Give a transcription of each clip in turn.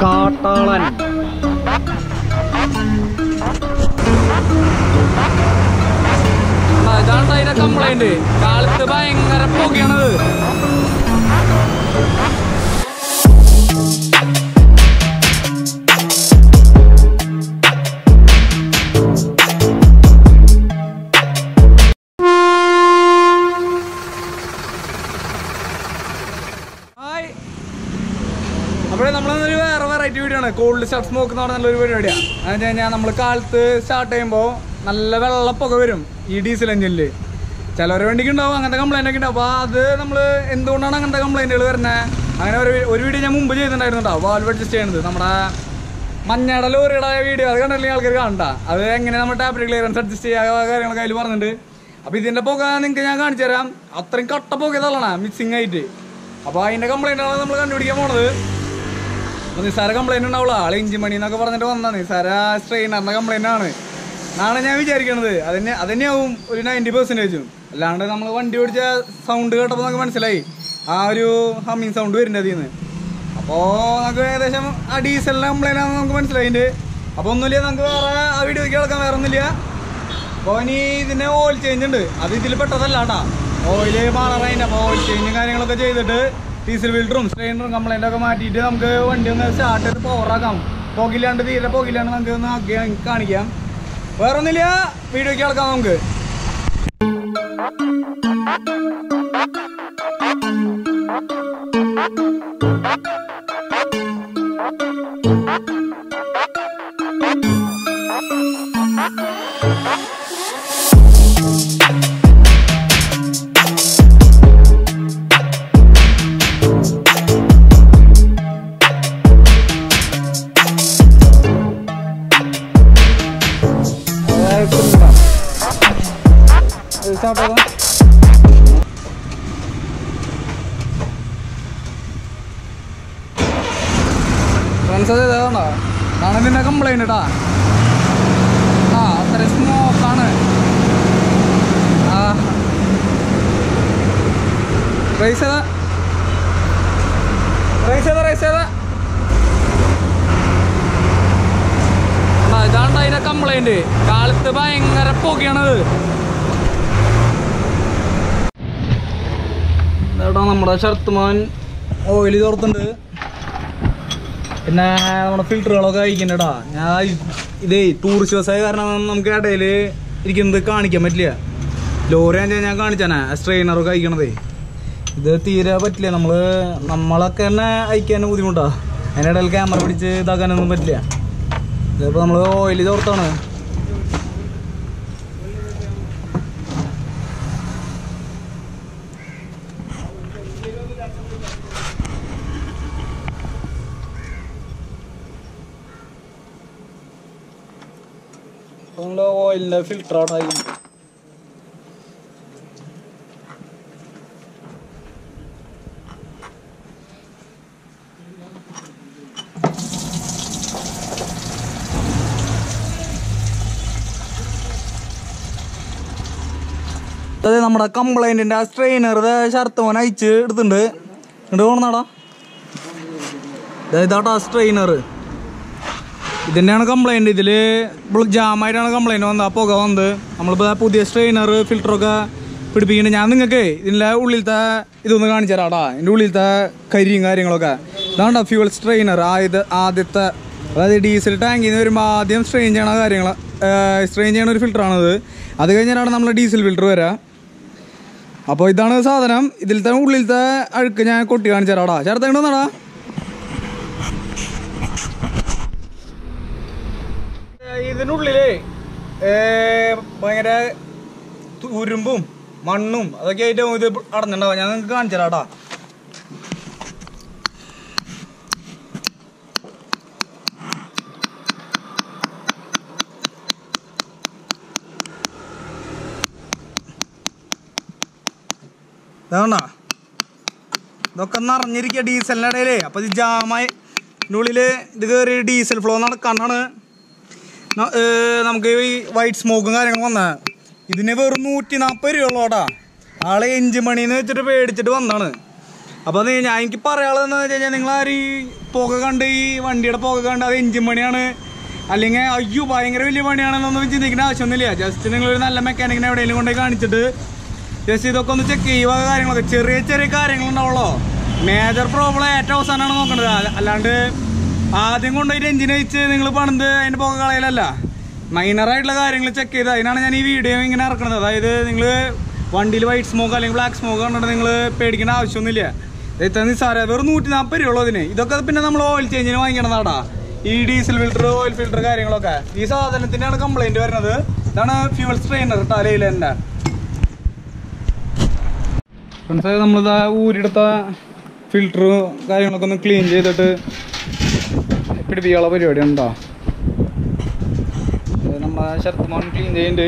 കാട്ടാളൻ ആ, ഇതാണ് അതിന്റെ കംപ്ലൈന്റ് കാലത്ത് ഭയങ്കര പുകയാണത് ഹായ് അവിടെ നമ്മളൊരു വേറെ വെറൈറ്റി വീഡിയോ ആണ് കോൾഡ് സ്റ്റാർട്ട് സ്മോക്ക് എന്ന് പറഞ്ഞ നല്ലൊരു പരിപാടിയാണ് അതെന്ന് വെച്ച് കഴിഞ്ഞാൽ നമ്മൾ കാലത്ത് സ്റ്റാർട്ട് ചെയ്യുമ്പോൾ നല്ല വെള്ളപ്പൊക്കെ വരും ഈ ഡീസൽ എഞ്ചിനിൽ ചിലവരെ വണ്ടിക്ക് ഉണ്ടാവും അങ്ങനത്തെ കംപ്ലൈൻ്റ് ഒക്കെ ഉണ്ടാവും അപ്പോൾ അത് നമ്മൾ എന്തുകൊണ്ടാണ് അങ്ങനത്തെ കംപ്ലൈൻറ്റുകൾ വരുന്നത് അങ്ങനെ ഒരു ഒരു വീഡിയോ ഞാൻ മുമ്പ് ചെയ്തിട്ടുണ്ടായിരുന്നു കേട്ടോ വാൽവ് അഡ്ജസ്റ്റ് ചെയ്യുന്നത് നമ്മുടെ മഞ്ഞയുടെ ലോറിയുടെ വീഡിയോ അത് കണ്ടില്ലെങ്കിൽ ആൾക്കാർ കാണണ്ട അത് എങ്ങനെ നമ്മൾ ടാബ്ലറ്റ് ക്ലിയറൻസ് അഡ്ജസ്റ്റ് ചെയ്യുക കാര്യങ്ങളൊക്കെ അതിൽ പറഞ്ഞിട്ടുണ്ട് അപ്പോൾ ഇതിൻ്റെ പുക നിങ്ങൾക്ക് ഞാൻ കാണിച്ചു തരാം അത്രയും കട്ട പുക തള്ളണ മിക്സിങ് ആയിട്ട് അപ്പോൾ അതിൻ്റെ കംപ്ലൈൻ്റ് ആണ് നമ്മൾ കണ്ടുപിടിക്കാൻ പോണത് അപ്പോൾ നിസ്സാര കംപ്ലൈൻറ്റ് ഉണ്ടാവുള്ളൂ ആള് ഇഞ്ചി മണി എന്നൊക്കെ പറഞ്ഞിട്ട് വന്നാ നിസ്സാര സ്ട്രെയിനറിൻ്റെ കംപ്ലൈൻ്റ് ആണ് എന്നാണ് ഞാൻ വിചാരിക്കണത് അതന്നെ അതന്നെയാവും ഒരു നയൻറ്റി പെർസെൻറ്റേജും അല്ലാണ്ട് നമ്മൾ വണ്ടി ഓടിച്ച സൗണ്ട് കേട്ടപ്പോൾ നമുക്ക് മനസ്സിലായി ആ ഒരു ഹമ്മിങ് സൗണ്ട് വരുന്നത് അതിൽ നിന്ന് അപ്പോൾ നമുക്ക് ഏകദേശം ആ ഡീസലിൻ്റെ കംപ്ലൈൻ്റ് ആണെന്ന് നമുക്ക് മനസ്സിലായിട്ടുണ്ട് അപ്പോൾ ഒന്നുമില്ല നമുക്ക് വേറെ ആ വീഡിയോയ്ക്ക് കേൾക്കാൻ വേറെ ഒന്നുമില്ല അപ്പോൾ ഇനി ഇതിൻ്റെ ഓയിൽ ചേഞ്ച് ഉണ്ട് അത് ഇതിൽ പെട്ടതല്ല കേട്ടാ ഓയില് മാറാറായിട്ട് അപ്പോൾ ഓയിൽ ചേഞ്ചും കാര്യങ്ങളൊക്കെ ചെയ്തിട്ട് ഡീസൽ ഫിൽറ്ററും സ്ട്രെയിനറും കംപ്ലൈൻ്റ് ഒക്കെ മാറ്റിയിട്ട് നമുക്ക് വണ്ടി ഒന്ന് സ്റ്റാർട്ട് ചെയ്ത് പവറാക്കാം പോകില്ലാണ്ട് തീരെ പോകില്ലാണ്ട് നമുക്ക് ഒന്ന് ആക്കി കാണിക്കാം വേറെ ഒന്നുമില്ല വീഡിയോയ്ക്ക് കേൾക്കാം നമുക്ക് സ്റ്റാർട്ട് ആക്കാം ഫ്രണ്ട്സ് അത് ഇതാണോ ആണ് ഇതിൻ്റെ കംപ്ലൈൻറ്റ് കേട്ടാ ആ അത്ര സ്മോക്കാണ് ആ റൈസ് ചെയ്താ റൈസ് ചെയ്താ റൈസ് ചെയ്താ ആ ഇതാണ് അതിൻ്റെ കംപ്ലൈൻറ്റ് കാലത്ത് ഭയങ്കര പുകയാണത് ഇതാ നമ്മുടെ ഷർത്തുമാൻ ഓയിൽ തോർത്തുണ്ട് പിന്നെ നമ്മുടെ ഫിൽറ്ററുകളൊക്കെ അയക്കണ്ടടാ ഞാൻ ഇതേ ടൂറിസ്റ്റ് ബസ്സായ കാരണം നമുക്ക് ഇടയിൽ ഇരിക്കുന്നത് കാണിക്കാൻ പറ്റില്ല ലോറി ഞാൻ ഞാൻ കാണിച്ചാനാ സ്ട്രെയിനറൊക്കെ അയക്കണതേ ഇത് തീരെ പറ്റില്ല നമ്മള് നമ്മളൊക്കെ തന്നെ അയക്കാൻ ബുദ്ധിമുട്ടാ അതിനിടയിൽ ക്യാമറ പിടിച്ച് ഇതാക്കാനൊന്നും പറ്റില്ല ഇതിപ്പോ നമ്മള് ഓയിൽ തോർത്താണ് നമ്മള് ഓയിലിന്റെ ഫിൽറ്റർ അവിടെ ആയി അതെ നമ്മുടെ കംപ്ലൈന്റിന്റെ ആ സ്ട്രെയിനർ ഷർത്ത് മോൻ അയച്ച് എടുത്തിട്ടുണ്ട് ഇങ്ങോട്ട് പോകണന്നാടാ ഇതാട്ടാ സ്ട്രെയിനർ ഇതിൻ്റെയാണ് കംപ്ലൈൻറ്റ് ഇതിൽ ജാമായിട്ടാണ് കംപ്ലൈൻറ്റ് വന്നത് ആ പുക വന്നത് നമ്മളിപ്പോൾ പുതിയ സ്ട്രെയിനർ ഫിൽറ്ററൊക്കെ പിടിപ്പിക്കുന്നുണ്ട് ഞാൻ നിങ്ങൾക്ക് ഇതിൻ്റെ ഉള്ളിലത്തെ ഇതൊന്ന് കാണിച്ചു തരാടാ ഇതിൻ്റെ ഉള്ളിലത്തെ കരിയും കാര്യങ്ങളൊക്കെ ഇതാണ്ട ഫ്യൂവൽ സ്ട്രെയിനർ ആദ്യത്തെ ആദ്യത്തെ അതായത് ഡീസൽ ടാങ്കിൽ നിന്ന് വരുമ്പോൾ ആദ്യം സ്ട്രെയിൻ ചെയ്യണ കാര്യങ്ങൾ സ്ട്രെയിൻ ചെയ്യണ ഒരു ഫിൽറ്ററാണത് അത് കഴിഞ്ഞിട്ടാണ് നമ്മൾ ഡീസൽ ഫിൽറ്റർ വരിക അപ്പോൾ ഇതാണ് സാധനം ഇതിലത്തെ ഉള്ളിലത്തെ അഴുക്ക് ഞാൻ കൊട്ടി കാണിച്ചു തരാടാ ചേർത്തേണ്ടതാടാ ഇതിനുള്ളില് ഭയങ്കര ഉരുമ്പും മണ്ണും അതൊക്കെ ആയിട്ട് ഇത് അടഞ്ഞിട്ടുണ്ടാവും ഞാൻ നിങ്ങൾക്ക് കാണിച്ചു തരാട്ടാ ഇതാണോ ഇതൊക്കെ നിറഞ്ഞിരിക്കുക ഡീസലിൻ്റെ ഇടയിലേ അപ്പോൾ ഇത് ജാമായി ഇതിൻ്റെ ഉള്ളിൽ ഇത് കയറി ഡീസൽ ഫ്ലോ നടക്കാനാണ് ന- ഏ, നമുക്ക് ഈ വൈറ്റ് സ്മോക്കും കാര്യങ്ങളും വന്ന ഇതിന് വെറും നൂറ്റി നാൽപ്പത് രൂപ ഉള്ളോട്ടാ ആളെ എഞ്ചിൻ മണിന്ന് വെച്ചിട്ട് പേടിച്ചിട്ട് വന്നാണ് അപ്പോൾ അത് ഞാൻ എനിക്ക് പറയാനുള്ളതെന്ന് വെച്ച് കഴിഞ്ഞാൽ നിങ്ങൾ ആരും ഈ പുക കണ്ട് ഈ വണ്ടിയുടെ പുക കണ്ട് അത് എഞ്ചിൻ പണിയാണ് അല്ലെങ്കിൽ അയ്യോ ഭയങ്കര വലിയ പണിയാണെന്നൊന്നും ചിന്തിക്കേണ്ട ആവശ്യമൊന്നുമില്ല ജസ്റ്റ് നിങ്ങളൊരു നല്ല മെക്കാനിക്കിനെ എവിടെയെങ്കിലും കൊണ്ടുപോയി കാണിച്ചിട്ട് ജസ്റ്റ് ഇതൊക്കെ ഒന്ന് ചെക്ക് ചെയ്യുക കാര്യങ്ങളൊക്കെ ചെറിയ ചെറിയ കാര്യങ്ങളുണ്ടാവുള്ളൂ മേജർ പ്രോബ്ലം ഏറ്റവും അവസാനമാണ് നോക്കേണ്ടത് അല്ല- അല്ലാണ്ട് ആദ്യം കൊണ്ടുപോയിട്ട് എഞ്ചിൻ വെച്ച് നിങ്ങൾ പണിത് അതിൻ്റെ പുക കളയലല്ല മൈനറായിട്ടുള്ള കാര്യങ്ങൾ ചെക്ക് ചെയ്ത് അതിനാണ് ഞാൻ ഈ വീഡിയോ ഇങ്ങനെ ഇറക്കുന്നത് അതായത് നിങ്ങൾ വണ്ടിയിൽ വൈറ്റ് സ്മോക്ക് അല്ലെങ്കിൽ ബ്ലാക്ക് സ്മോക്ക് കണ്ടിട്ട് നിങ്ങൾ പേടിക്കേണ്ട ആവശ്യമൊന്നുമില്ല ഇത് ഇത്ര നിസ്സാര വെറും നൂറ്റി നാൽപ്പത് രൂപ ഉള്ളൂ ഇതിന് ഇതൊക്കെ പിന്നെ നമ്മൾ ഓയിൽ ചേഞ്ചിന് വാങ്ങിക്കണതാടാ ഈ ഡീസൽ ഫിൽറ്റർ ഓയിൽ ഫിൽറ്റർ കാര്യങ്ങളൊക്കെ ഈ സാധനത്തിനാണ് കംപ്ലൈന്റ് വരുന്നത് ഇതാണ് ഫ്യൂവൽ സ്ട്രെയിനർ തലയിലെന്നെ ഫ്രണ്ട്സ് നമ്മളിതാ ഊരിയെടുത്ത ഫിൽറ്റർ കാര്യങ്ങളൊക്കെ ഒന്ന് ക്ലീൻ ചെയ്തിട്ട് പിടിപ്പിക്കാനുള്ള പരിപാടി ഉണ്ടോ നമ്മളെ ശരത്മോൻ ക്ലീൻ ചെയ്യുന്നുണ്ട്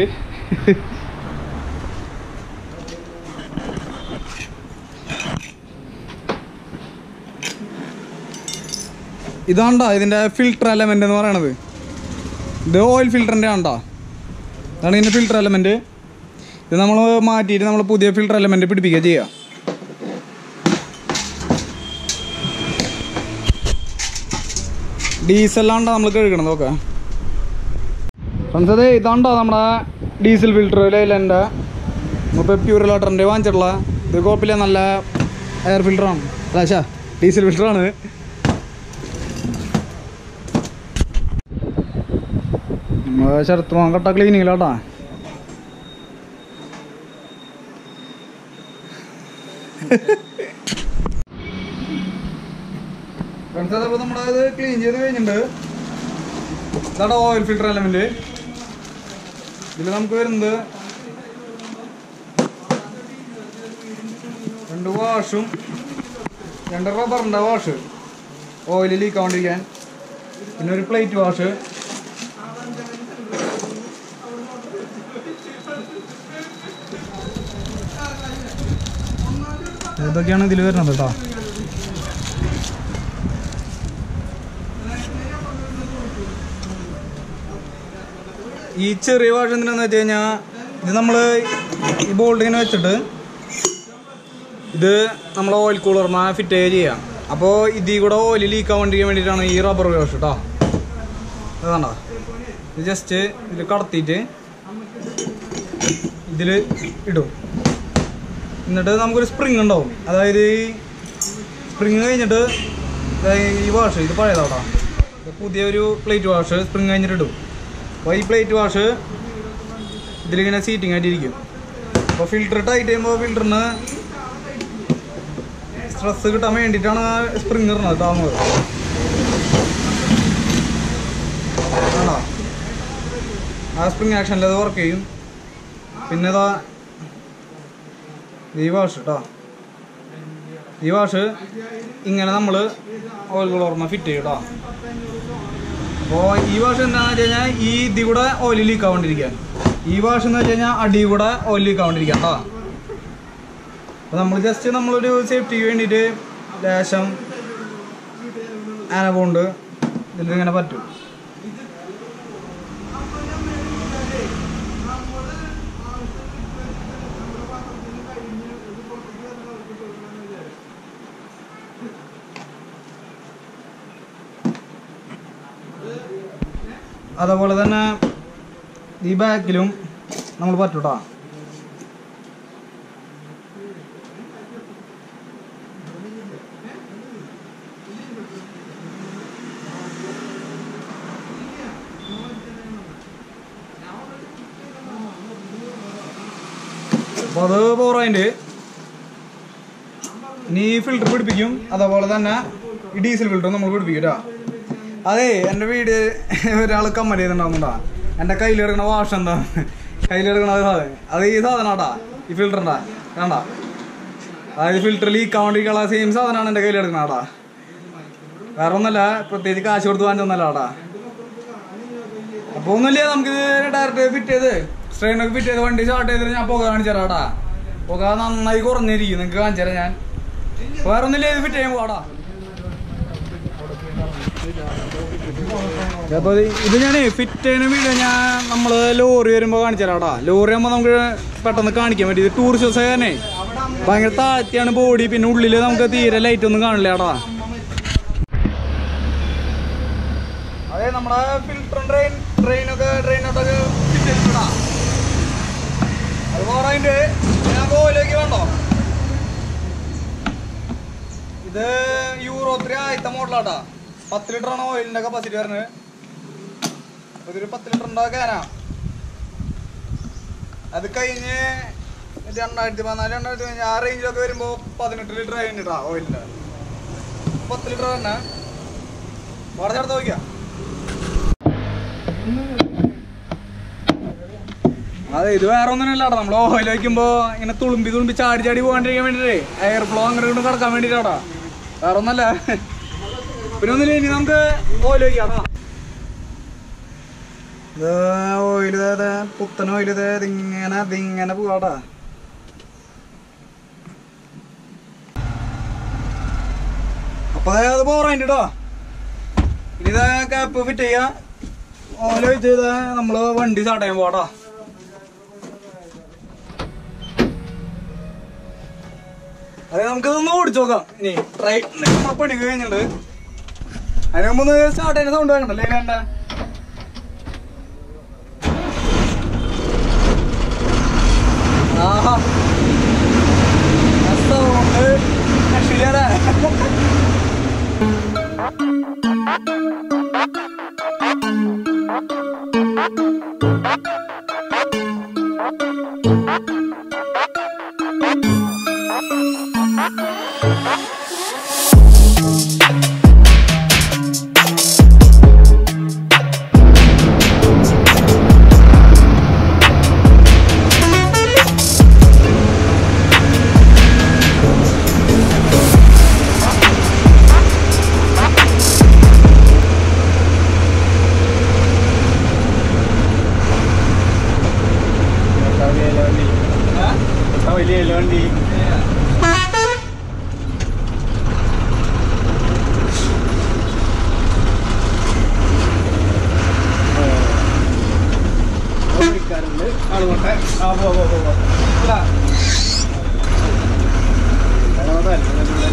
ഇതാണ്ടാ ഇതിന്റെ ഫിൽട്ടർ എലമെന്റ് എന്ന് പറയണത് ഇത് ഓയിൽ ഫിൽറ്ററിന്റെ ആണ്ടാ ഇതാണ് ഇതിന്റെ ഫിൽട്ടർ എലമെന്റ് ഇത് നമ്മൾ മാറ്റിയിട്ട് നമ്മൾ പുതിയ ഫിൽട്ടർ എലമെന്റ് പിടിപ്പിക്കുക ചെയ്യുക ഡീസലാണ്ടാ നമ്മൾ കഴുകണത് ഓക്കെ ഫ്രണ്ട്സ് അതെ ഇതാണ്ടോ നമ്മുടെ ഡീസൽ ഫിൽറ്റർ ലൈലൻ്റെ ഇപ്പോൾ പ്യൂർ ലോട്ടറിൻ്റെ വാങ്ങിച്ചിട്ടുള്ള ഇത് കുഴപ്പമില്ല നല്ല എയർ ഫിൽറ്ററാണ് അല്ല ശാ ഡീസൽ ഫിൽറ്ററാണ് നമ്മൾ ശരത്ത് മോൻ കട്ട ക്ലീനിങ്ങിലാട്ടാ ഫ്രണ്ട്സ് അതപ്പോൾ നമ്മുടെ ഇത് ക്ലീൻ ചെയ്ത് കഴിഞ്ഞിട്ടുണ്ട് ഇതാണ് ഓയിൽ ഫിൽറ്റർ എലമെന്റ് ഇതിൽ നമുക്ക് വരുന്നത് രണ്ട് വാഷും രണ്ട് റബ്ബറിൻ്റെ വാഷ് ഓയിൽ ലീക്ക് ആവാണ്ടിരിക്കാൻ പിന്നെ ഒരു പ്ലേറ്റ് വാഷ് ഇതൊക്കെയാണ് ഇതിൽ വരുന്നത് കേട്ടോ ഈ ചെറിയ വാഷ് എന്തിനാന്ന് വെച്ച് കഴിഞ്ഞാൽ ഇത് നമ്മൾ ഈ ബോൾഡിങ്ങനെ വെച്ചിട്ട് ഇത് നമ്മൾ ഓയിൽ കൂളർമ ഫിറ്റ് ചെയ്യാം അപ്പോൾ ഇതിൽ കൂടെ ഓയിൽ ലീക്ക് ആവാണ്ടിരിക്കാൻ വേണ്ടിയിട്ടാണ് ഈ റബ്ബർ വാഷ് കേട്ടോ അതാണ്ടോ ഇത് ജസ്റ്റ് ഇതിൽ കടത്തിയിട്ട് ഇതിൽ ഇടും എന്നിട്ട് നമുക്കൊരു സ്പ്രിങ് ഉണ്ടാവും അതായത് ഈ സ്പ്രിങ് കഴിഞ്ഞിട്ട് ദേ ഈ വാഷ് ഇത് പഴയതാട്ടോ ഇത് പുതിയൊരു പ്ലേറ്റ് വാഷ് സ്പ്രിങ് കഴിഞ്ഞിട്ട് ഇടും അപ്പോൾ ഈ പ്ലേറ്റ് വാഷ് ഇതിലിങ്ങനെ സീറ്റിംഗ് ആയിട്ടിരിക്കും അപ്പോൾ ഫിൽറ്റർ ടൈറ്റ് ചെയ്യുമ്പോൾ ഫിൽറ്ററിന് സ്ട്രെസ് കിട്ടാൻ വേണ്ടിയിട്ടാണ് ആ സ്പ്രിങ് ഇടുന്നത് താങ്ങുന്നത് ആണോ ആ സ്പ്രിങ് ആക്ഷനിൽ അത് വർക്ക് ചെയ്യും പിന്നെ ഇതാ ഈ വാഷ് കേട്ടോ ഈ വാഷ് ഇങ്ങനെ നമ്മൾ ഓയിൽ കളർമ ഫിറ്റ് ചെയ്യും കേട്ടോ അപ്പോൾ ഈ വാഷ് എന്താണെന്ന് വെച്ച് കഴിഞ്ഞാൽ ഈ ഇതിൽ കൂടെ ഓയിൽ ലീക്ക് ആവാണ്ടിരിക്കാൻ ഈ വാഷ് എന്ന് വെച്ച് കഴിഞ്ഞാൽ അടി കൂടെ ഓയിൽ ലീക്ക് ആവാണ്ടിരിക്കാൻ കേട്ടോ അപ്പോൾ നമ്മൾ ജസ്റ്റ് നമ്മളൊരു സേഫ്റ്റിക്ക് വേണ്ടിയിട്ട് ലേശം ആനകൊണ്ട് ഇതിലിങ്ങനെ പറ്റും അതേപോലെ തന്നെ ഈ ബാക്കിലും നമ്മൾ പറ്റൂട്ടാ അപ്പോൾ അത് പോറായിട്ട് ഇനി ഫിൽറ്റർ പിടിപ്പിക്കും അതേപോലെ തന്നെ ഈ ഡീസൽ ഫിൽറ്റർ നമ്മൾ പിടിപ്പിക്കും കേട്ടോ അതെ എൻ്റെ വീട് ഒരാൾ കമ്മൽ ചെയ്തിട്ടുണ്ടാവുന്നുണ്ടാ എൻ്റെ കയ്യിലെടുക്കണ വാഷ് എന്താ കയ്യിലെടുക്കണ സാധനം അത് ഈ സാധനമാട്ടാ ഈ ഫിൽറ്ററിൻ്റെ വേണ്ട അതായത് ഫിൽറ്റർ ലീക്ക് ആവാണ്ടിരിക്കാനുള്ള സെയിം സാധനമാണ് എൻ്റെ കയ്യിലെടുക്കണാടാ വേറെ ഒന്നല്ല പ്രത്യേകിച്ച് കാശ് കൊടുത്ത് വാങ്ങിച്ചൊന്നല്ല ആടാ അപ്പോൾ ഒന്നുമില്ല നമുക്കിത് ഡയറക്റ്റ് ഫിറ്റ് ചെയ്ത് സ്ട്രെയിനൊക്കെ ഫിറ്റ് ചെയ്ത് വണ്ടി സ്റ്റാർട്ട് ചെയ്തിട്ട് ഞാൻ പുക കാണിച്ചു തരാടാ പുക നന്നായി കുറഞ്ഞിരിക്കും നിങ്ങൾക്ക് കാണിച്ചു തരാം ഞാൻ വേറെ ഒന്നുമില്ല ഇത് ഫിറ്റ് ചെയ്യാൻ പോടാ അപ്പൊ ഇത് ഇത് ഞാൻ ഫിറ്റ് ചെയ്യുന്ന വീഡിയോ ഞാൻ നമ്മള് ലോറി വരുമ്പോ കാണിച്ചു തരാടാ ലോറി ആകുമ്പോ നമുക്ക് പെട്ടെന്ന് കാണിക്കാൻ പറ്റും ഇത് ടൂറിസ്റ്റ് ബസ് തന്നെ ഭയങ്കര താഴ്ത്തിയാണ് ബോഡി പിന്നെ ഉള്ളില് നമുക്ക് തീരെ ലൈറ്റ് ഒന്നും കാണില്ല ഏടാ അതെ നമ്മുടെ ഫിൽറ്ററും ഡ്രെയിൻ ഡ്രെയിനൊക്കെ ഡ്രെയിനോട്ടൊക്കെ അത് പോറതിന്റെ ഞാൻ ഓയിലേക്ക് വേണ്ടോ ഇത് യൂറോ ത്രീ ആദ്യത്തെ മോഡലാട്ടാ പത്ത് ലിറ്റർ ആണ് ഓയിലിന്റെ കപ്പാസിറ്റി വരുന്നത് അപ്പൊ ഇതൊരു പത്ത് ലിറ്ററിന്റെ ക്യാനാ അത് കഴിഞ്ഞ് രണ്ടായിരത്തി പതിനാല് രണ്ടായിരത്തി പതിനഞ്ച് ആ റേഞ്ചിലൊക്കെ വരുമ്പോ പതിനെട്ട് ലിറ്റർ കഴിഞ്ഞിട്ടാ ഓയിലിന്റെ പത്ത് ലിറ്റർ തന്നെ വളരെ ചേർത്ത് നോക്കിയാ അതെ ഇത് വേറെ ഒന്നും നമ്മൾ ഓയിൽ വയ്ക്കുമ്പോ ഇങ്ങനെ തുളുമ്പി തുളുമ്പി ചാടി ചാടി പോകാണ്ടിരിക്കാൻ വേണ്ടിട്ടേ എയർ ഫ്ലോ അങ്ങനെ കൊണ്ട് കിടക്കാൻ വേണ്ടിട്ടാടാ വേറെ ഒന്നല്ല പിന്നെ ഒന്നുമില്ല ഇനി നമുക്ക് ഓയിൽ വയ്ക്കാം ഇത് ഓയിൽ പുത്തൻ ഓയിൽ ഇത് ഇതിങ്ങനെ ഇതിങ്ങനെ പോവാടാ അപ്പൊ അത് പോറായിട്ട് കേട്ടോ ഇനി ഇത് ക്യാപ്പ് ഫിറ്റ് ചെയ്യാ ഓല വെച്ച് ഇത് നമ്മള് വണ്ടി സ്റ്റാർട്ട് ചെയ്യാൻ പോടാ അതെ നമുക്ക് ഇതൊന്ന് ഓടിച്ചു നോക്കാം ഇനി ട്രൈ നമ്മളെ പണി കഴിഞ്ഞിട്ടുണ്ട് അതിന് മുമ്പ് ഒന്ന് സ്റ്റാർട്ട് ചെയ്യുന്ന സൗണ്ട് വേണ്ടല്ലേ വേണ്ട ആഹാ സൗണ്ട് രക്ഷിക്കാരാ വണ്ടി ആളുകൊണ്ടേ ആ പോ പോ പോ പോ ഇതാ. അതല്ല, അതല്ല.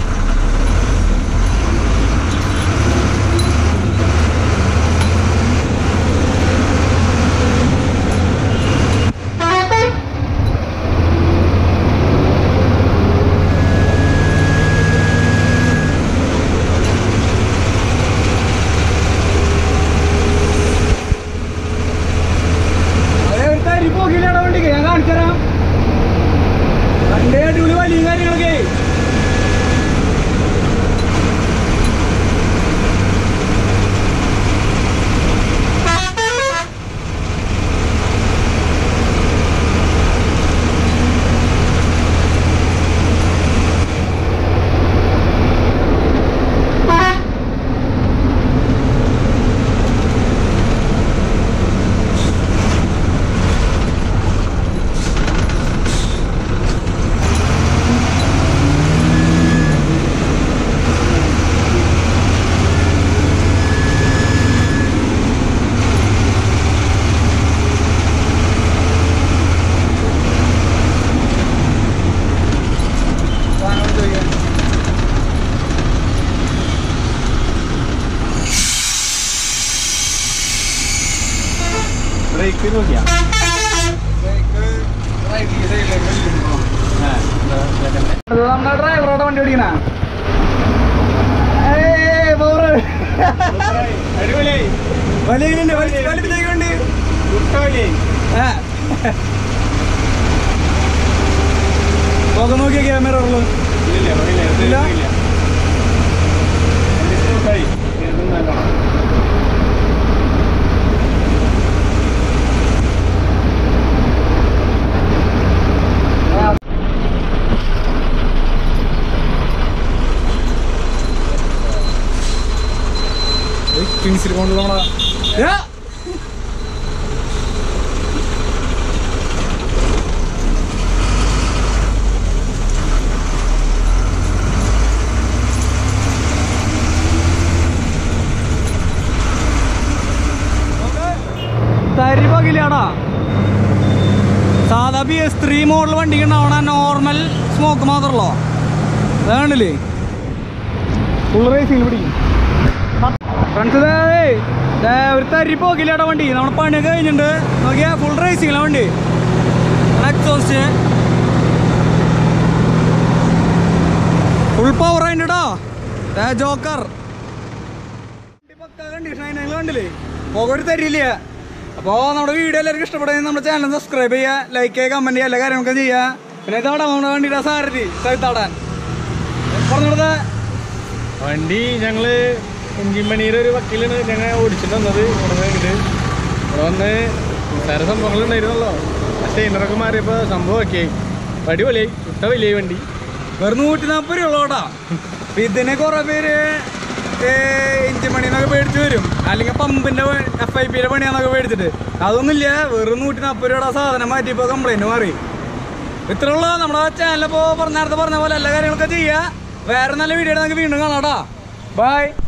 അതെ ഒരു തരി പോകില്ലേടാ വണ്ടിക്ക് ഞാൻ കാണിച്ചുതരാം വണ്ടി അടിപൊളി വലിയ കാര്യങ്ങളൊക്കെ സാധനം ചോദിക്കാൻ ബ്രേക്ക് നോക്കിയാ റൈറ്റ് സൈഡിലേക്ക് വലിക്കുന്നു ആ, എന്താ, ഇതൊക്കെ. അത് നമ്മുടെ ഡ്രൈവറോടെ വണ്ടി ഓടിക്കണ അടിപൊളിയായി വലിയ വലിപ്പിലേക്ക് വണ്ടി കുട്ടവലി ആ. നോക്ക് നോക്കിയ ക്യാമറ ഇല്ല പറയില്ല ഇത് ഇല്ല? ഇല്ല വണ്ടി സ്മൂത്തായി ഇതും നല്ലോണം പിൻസിൽ കൊണ്ട് നമ്മളെ തരി പകിലാടാ സാധാ ബി എസ് ത്രീ മോഡൽ വണ്ടിക്ക് ഉണ്ടാവണ നോർമൽ സ്മോക്ക് മാത്രമല്ലോ അതാണില്ലേ ഫുൾ റേസിംഗ് പിടിക്കും ഫ്രണ്ട്സ് ഒരു തരി പോകില്ലാട്ടോ വണ്ടി നമ്മുടെ പണിയൊക്കെ കഴിഞ്ഞിട്ടുണ്ട് നോക്കിയാ ഫുൾ റേസിംഗിലാണ് വണ്ടി എക്സോസ്റ്റ് ഫുൾ പവർ അതിൻ്റെ ജോക്കർ കണ്ടീഷൻ അതിനെ കണ്ടില്ലേ പുക ഒരു തരില്ല അപ്പോൾ നമ്മുടെ വീഡിയോ എല്ലാവർക്കും ഇഷ്ടപ്പെടുന്നത് നമ്മുടെ ചാനൽ സബ്സ്ക്രൈബ് ചെയ്യുക ലൈക്ക് ചെയ്യുക കമൻറ്റ് ചെയ്യുക എല്ലാ കാര്യങ്ങളൊക്കെ ചെയ്യുക പിന്നെ ഇതാടാ നമ്മുടെ വണ്ടിയുടെ സാരഥി സൈത്താടാൻ പറഞ്ഞിടത്തെ വണ്ടി ഞങ്ങള് കുഞ്ചിമണിയുടെ ഒരു വക്കീലാണ് ഞങ്ങൾ ഓടിച്ചിട്ട് വന്നത് ഇവിടെ വന്നിട്ട് ഇവിടെ വന്ന് നിസ്സാര സംഭവങ്ങൾ ഉണ്ടായിരുന്നല്ലോ സ്റ്റെയിനറൊക്കെ മാറിയപ്പോൾ സംഭവമൊക്കെ അടിപൊളിയായി ഇട്ട വലിയ വണ്ടി വെറും നൂറ്റി നാൽപ്പത് രൂപ ഉള്ളൂട്ടാ അപ്പൊ ഇതിനെ കുറെ പേര് ഇഞ്ചി മണിന്നൊക്കെ മേടിച്ചു വരും അല്ലെങ്കിൽ പമ്പിന്റെ എഫ് ഐ പിയുടെ പണിയാന്നൊക്കെ മേടിച്ചിട്ട് അതൊന്നുമില്ല വെറും നൂറ്റി നാൽപ്പത് രൂപയുടെ സാധനം മാറ്റിയപ്പോൾ കംപ്ലൈന്റ് മാറി ഇത്രയുള്ള നമ്മുടെ ചാനലിപ്പോൾ പറഞ്ഞ നേരത്തെ പറഞ്ഞ പോലെ എല്ലാ കാര്യങ്ങളൊക്കെ ചെയ്യുക വേറെ നല്ല വീഡിയോ നമുക്ക് വീണ്ടും കാണാം ബൈ